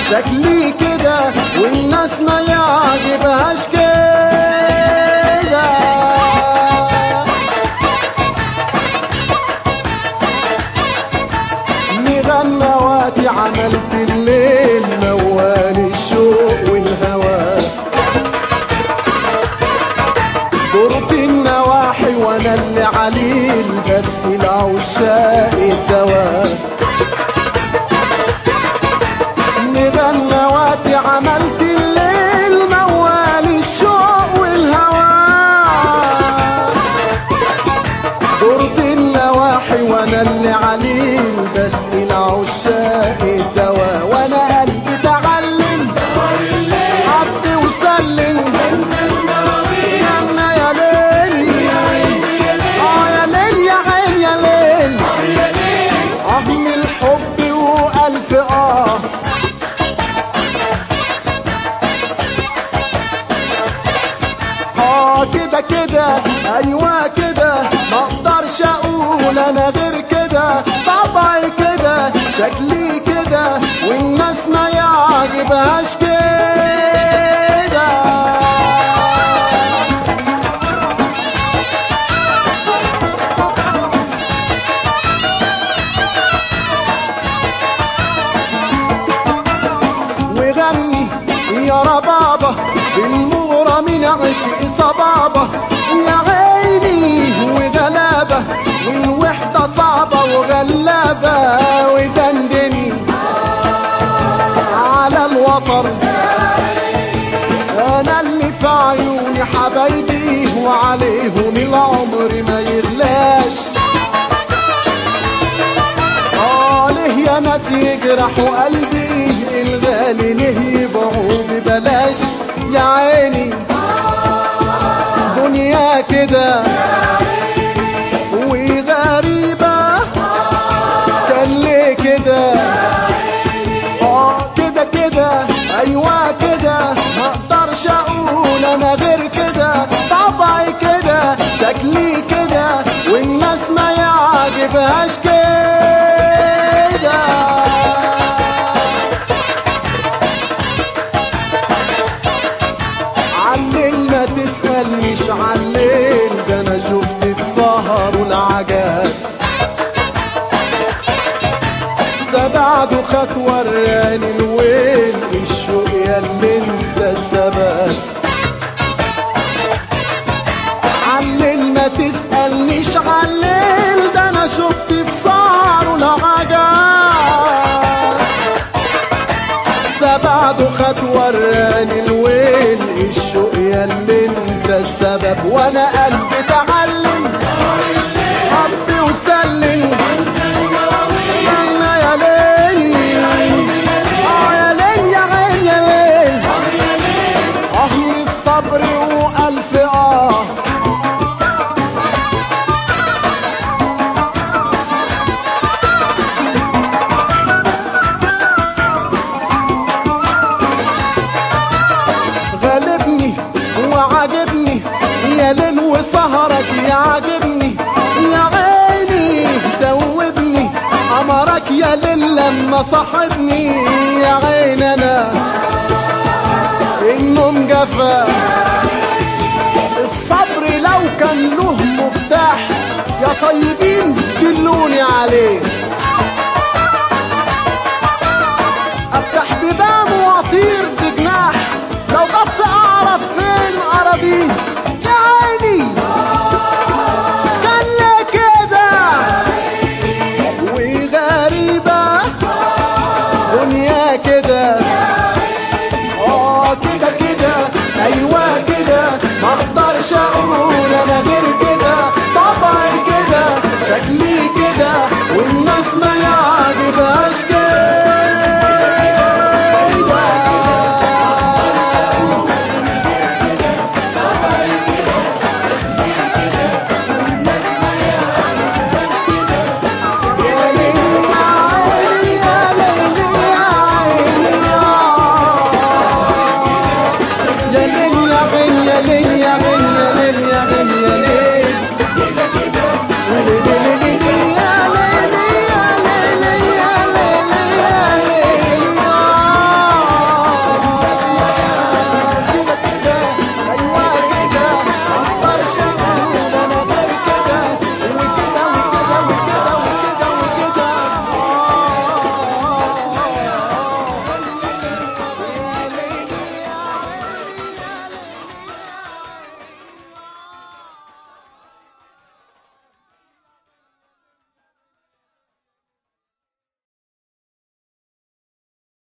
شكلي كده والناس ما يعجبهاش كده مغنواتي عملت الليل موال الشوق والهوى دورت النواحي وانا اللي عليل بس العشاق الدواء مغنواتي عملت الليل موال الشوق والهوى دورت النواحي وانا اللي عليل بس العشاق الدواء وانا قلبي تعلم حط وسلم يا يا ليل اه يا ليل يا عين يا ليل اه من الحب والف اه اه كده كده ايوه كده ما اقدرش اقول انا غير كده طبعي كده شكلي كده والناس ما يعجبهاش كده وغني يا ربابة المغرى من عشق صبابة يا عيني وغلابة والوحدة صعبة وغلابة ودندني على الوطن انا اللي في عيوني حبايبي وعليهم العمر ما يغلاش اه ليه يا ناس يجرحوا قلبي الغالي ليه يبيعوا ببلاش يا عيني دنيا كده وغريبة كان ليه كده اه كده كده ايوه كده ما اقدرش اقول انا غير كده طبعي كده شكلي كده والناس ما يعجبهاش كده علين ما تسألنيش علين ده انا شفت في سهر العجاب ده بعده خد وراني الويل الشوق يا اللي انت السبب علين ما تسألنيش علين ده انا شفت في سهر العجاب ده بعده خد وراني الويل الشوق يا اللي انت السبب وانا قلبي تعلم حبي وسلم يا ليل اه يا ليل يا عين يا ليل اه من الصبر والف اه غالبني وعاجبني يا ليل وسهرك يعجبني يا عيني دوبني امرك يا ليل لما صاحبني يا عين انا النوم جفا الصبر لو كان له مفتاح يا طيبين دلوني عليه